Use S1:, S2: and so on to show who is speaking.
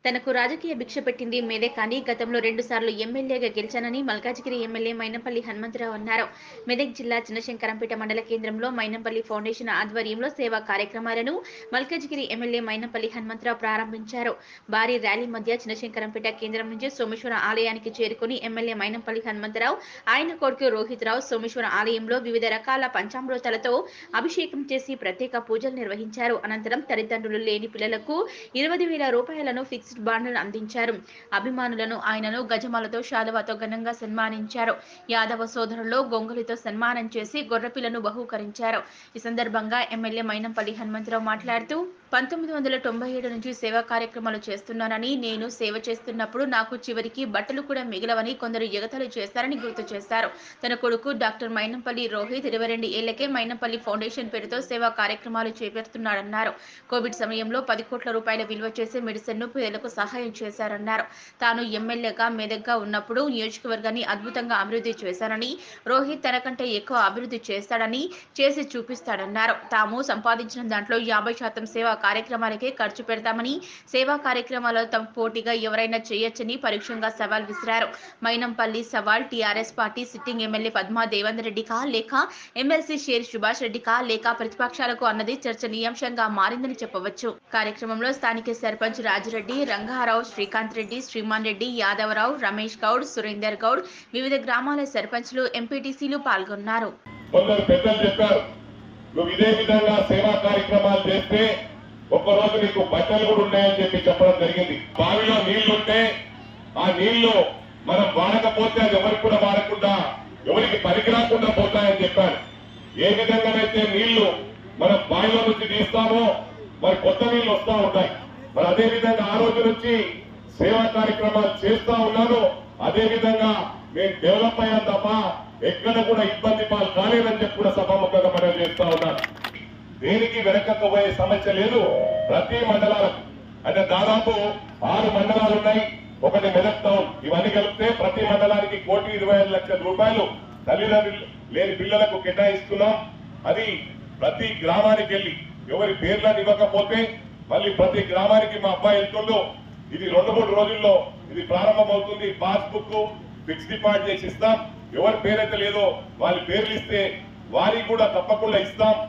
S1: తనకు రాజకీయ భిక్ష పెట్టింది మీదే కానీ గతంలో రెండు సార్లు ఎమ్మెల్యేగా గెలిచానని మల్కాజిగిరి ఎమ్మెల్యే మైనంపల్లి హనుమంతరావు అన్నారు మెదక్ జిల్లా చిన్నశంకరంపేట మండల కేంద్రంలో మైనంపల్లి ఫౌండేషన్ ఆధ్వర్యంలో సేవా కార్యక్రమాలను మల్కాజిగిరి ఎమ్మెల్యే మైనంపల్లి హనుమంతరావు ప్రారంభించారు భారీ ర్యాలీ మధ్య చిన్నశంకరంపేట కేంద్రం నుంచి సోమేశ్వర ఆలయానికి చేరుకుని ఎమ్మెల్యే మైనంపల్లి హనుమంతరావు ఆయన కొడుకు రోహిత్ రావు సోమేశ్వర ఆలయంలో వివిధ రకాల పంచామృతాలతో అభిషేకం చేసి ప్రత్యేక పూజలు నిర్వహించారు అనంతరం తల్లిదండ్రులు లేని పిల్లలకు ఇరవై వేల రూపాయలను ఫిక్స్డ్ బాండ్లను అందించారు అభిమానులను ఆయనను గజమాలతో శాలువాతో ఘనంగా సన్మానించారు యాదవ సోదరుల్లో గొంగలితో సన్మానం చేసి గొర్రెపిల్లను బహూకరించారు ఈ సందర్భంగా ఎమ్మెల్యే మైనంపల్లి హనుమంతరావు మాట్లాడుతూ పంతొమ్మిది వందల తొంభై ఏడు నుంచి సేవా కార్యక్రమాలు చేస్తున్నానని నేను సేవ చేస్తున్నప్పుడు నాకు చివరికి బట్టలు కూడా మిగలవని కొందరు ఎగతాళి చేస్తారని గుర్తు చేశారు తన కొడుకు డాక్టర్ మైనంపల్లి రోహిత్ ఇరవై రెండు ఏళ్లకే మైనంపల్లి ఫౌండేషన్ పేరుతో సేవా కార్యక్రమాలు చేపడుతున్నాడన్నారు కోవిడ్ సమయంలో పది కోట్ల రూపాయల విలువ చేసే మెడిసిన్ ను పేదలకు సహాయం చేశారన్నారు తాను ఎమ్మెల్యేగా మెదక్గా ఉన్నప్పుడు నియోజకవర్గాన్ని అద్భుతంగా అభివృద్ధి చేశారని రోహిత్ తనకంటే ఎక్కువ అభివృద్ధి చేస్తాడని చేసి చూపిస్తాడన్నారు తాము సంపాదించిన దాంట్లో యాభై శాతం సేవా కార్యక్రమాలకే ఖర్చు పెడతామని సేవా కార్యక్రమాలలో తమ పోటీగా ఎవరైనా చేయొచ్చని పరోక్షంగా సవాల్ విసిరారు మైనంపల్లి సవాల్ TRS party sitting MLA Padma Devender రెడ్డికా లేక ఎమ్మెల్సీ షేర్ సుభాష్ రెడ్డికా లేక ప్రతిపక్షాలకు అన్నది చర్చనీయాంశంగా మారిందని చెప్పవచ్చు కార్యక్రమంలో స్థానిక సర్పంచ్ రాజిరెడ్డి రంగారావు శ్రీకాంత్ రెడ్డి శ్రీమాన్ రెడ్డి యాదవరావు రమేష్ గౌడ్ సురేందర్ గౌడ్ వివిధ గ్రామాల సర్పంచ్లు ఎంపీటీసీలు పాల్గొన్నారు
S2: కొందరు పెద్దలు చెప్పారు నువ్వు ఇదే విధంగా సేవా కార్యక్రమాలు చేస్తే ఒక్క రోజు నీకు బట్టలు కూడా ఉన్నాయని చెప్పి చెప్పడం జరిగింది బావిలో నీళ్లుంటే ఆ నీళ్లు మనం వాడకపోతే అది ఎవరికి కూడా వాడకుండా ఎవరికి పనికిరాకుండా పోతాయని చెప్పారు ఏ విధంగానైతే నీళ్లు మనం బావిలో నుంచి తీస్తామో మరి కొత్త నీళ్లు వస్తా ఉంటాయి మరి అదే విధంగా ఆ రోజు నుంచి సేవా కార్యక్రమాలు చేస్తా ఉన్నాను అదే విధంగా మేము డెవలప్ అయ్యాం తప్ప ఎక్కడ కూడా ఇబ్బంది పాలు కాలేదని చెప్పి కూడా సభాముఖంగా మనం చేస్తా ఉన్నాను దేనికి వెనకకపోయే సమస్య లేదు ప్రతి మండలాలకు అంటే దాదాపు ఆరు మండలాలు ఉన్నాయి ఒకటి మెదక్ టౌన్ ఇవన్నీ కలిపితే ప్రతి మండలానికి కోటి ఇరవై ఐదు లక్షల రూపాయలు తల్లిదండ్రులు లేని పిల్లలకు కేటాయిస్తున్నాం అది ప్రతి గ్రామానికి వెళ్ళి ఎవరి పేర్లను ఇవ్వకపోతే మళ్ళీ ప్రతి గ్రామానికి మా అబ్బాయి వెళ్తుండో ఇది రెండు మూడు రోజుల్లో ఇది ప్రారంభమవుతుంది పాస్బుక్ ఫిక్స్ డిపాజిట్ చేసి ఇస్తాం ఎవరి పేరైతే లేదో వాళ్ళ పేర్లు ఇస్తే వారికి కూడా తప్పకుండా ఇస్తాం